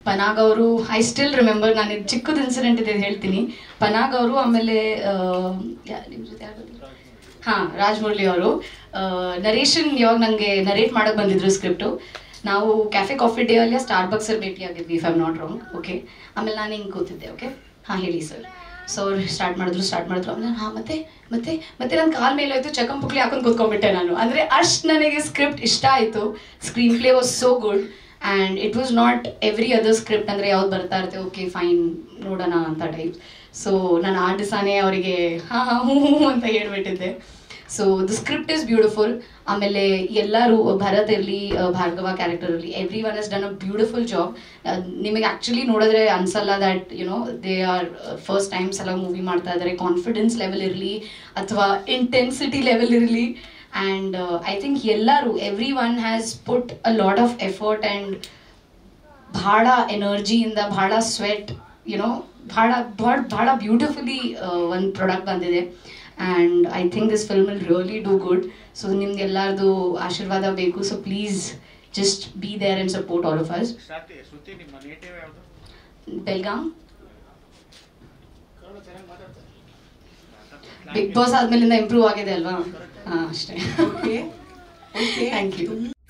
ಪನಾಗ್ ಅವರು I still remember ನಾನು ಇದು ಚಿಕ್ಕದ ಇನ್ಸಿಡೆಂಟ್ ಇದೆ ಇದ್ ಹೇಳ್ತೀನಿ ಪನಾಗ್ ಅವರು ಆಮೇಲೆ ಆ, ಯಾ- ನಿಮ್ ಜೊತೆ ಯಾರು ಬಂದಿದ್ರು? ಹಾ ರಾಜಮೌಳಿ ಅವರು ನರೇಶನ್ ಇವಾಗ ನನಗೆ ನರೇಟ್ ಮಾಡಕ್ ಬಂದಿದ್ರು ಸ್ಕ್ರಿಪ್ಟು ನಾವು ಕ್ಯಾಫೆ ಕಾಫಿ ಡೇ ಅಲ್ಲಿ ಸ್ಟಾರ್ ಬಕ್ಸ್ ಅಲ್ಲಿ ಭೇಟಿ ಆಗಿದ್ವಿ if I'm not wrong okay ಆಮೇಲೆ ನಾನು ಹಿಂಗೆ ಕೂತಿದ್ದೆ ಓಕೆ ಹಾಂ ಹೇಳಿ ಸರ್ ಸೊ ಅವ್ರು ಸ್ಟಾರ್ಟ್ ಮಾಡಿದ್ರು ಸ್ಟಾರ್ಟ್ ಮಾಡಿದ್ರು ಆಮೇಲೆ ಹಾಂ ಮತ್ತೆ ಮತ್ತೆ ಮತ್ತೆ ನನ್ನ ಕಾಲ್ ಮೇಲೆ ಹೋಯ್ತು ಚಕಂ ಪುಕ್ಲಿ ಹಾಕೊಂಡು ಕೂತ್ಕೊಂಡ್ಬಿಟ್ಟೆ ನಾನು ಅಂದರೆ ಅಷ್ಟು ನನಗೆ ಸ್ಕ್ರಿಪ್ಟ್ ಇಷ್ಟ ಆಯಿತು screenplay was so good and it was not every other script ಅಂದರೆ ಯಾವ್ದು ಬರ್ತಾ ಇರುತ್ತೆ ಓಕೆ ಫೈನ್ ನೋಡೋಣ ಅಂತ ಟೈಪ್ ಸೊ ನಾನು ಆ ದಿವಸನೇ ಅವರಿಗೆ ಹಾಂ ಹಾಂ ಹ್ಞೂ ಹ್ಞೂ ಅಂತ ಹೇಳ್ಬಿಟ್ಟಿದ್ದೆ so the script is beautiful ಆಮೇಲೆ ಎಲ್ಲರೂ ಭರತ್ ಇರಲಿ ಭಾರ್ಗವ ಕ್ಯಾರೆಕ್ಟರ್ ಇರಲಿ everyone is done a beautiful job ನಿಮಗೆ ಆ್ಯಕ್ಚುಲಿ ನೋಡಿದ್ರೆ ಅನ್ಸಲ್ಲ that you know they are first times ಎಲ್ಲ ಮೂವಿ ಮಾಡ್ತಾ ಇದ್ದಾರೆ ಕಾನ್ಫಿಡೆನ್ಸ್ ಲೆವೆಲ್ ಇರಲಿ ಅಥವಾ ಇಂಟೆನ್ಸಿಟಿ ಲೆವೆಲ್ ಇರಲಿ ಆ್ಯಂಡ್ ಐ ಥಿಂಕ್ ಎಲ್ಲರೂ everyone has put a lot of effort and ಭಾಳ ಎನರ್ಜಿಯಿಂದ ಭಾಳ ಸ್ವೆಟ್ ಯುನೋ ಭಾಳ ಭಾಳ ಭಾಳ ಬ್ಯೂಟಿಫುಲಿ ಒಂದು ಪ್ರಾಡಕ್ಟ್ ಬಂದಿದೆ and I think this film will really do good so ನಿಮ್ಗೆ ಎಲ್ಲರದು ಆಶೀರ್ವಾದ ಬೇಕು so please just be there and support all of us Shranti Shruti ನಿಮ್ಮ ನೇಟಿವ್ ಯಾವುದು ಬೆಲ್ಗಾಮ್ ಬಿಗ್ ಬಾಸ್ ಆದ್ಮೇಲಿಂದ ಇಂಪ್ರೂವ್ ಆಗಿದೆ ಅಲ್ವಾ ಹಾಂ ಅಷ್ಟೇ ಓಕೆ ಓಕೆ ಥ್ಯಾಂಕ್ ಯು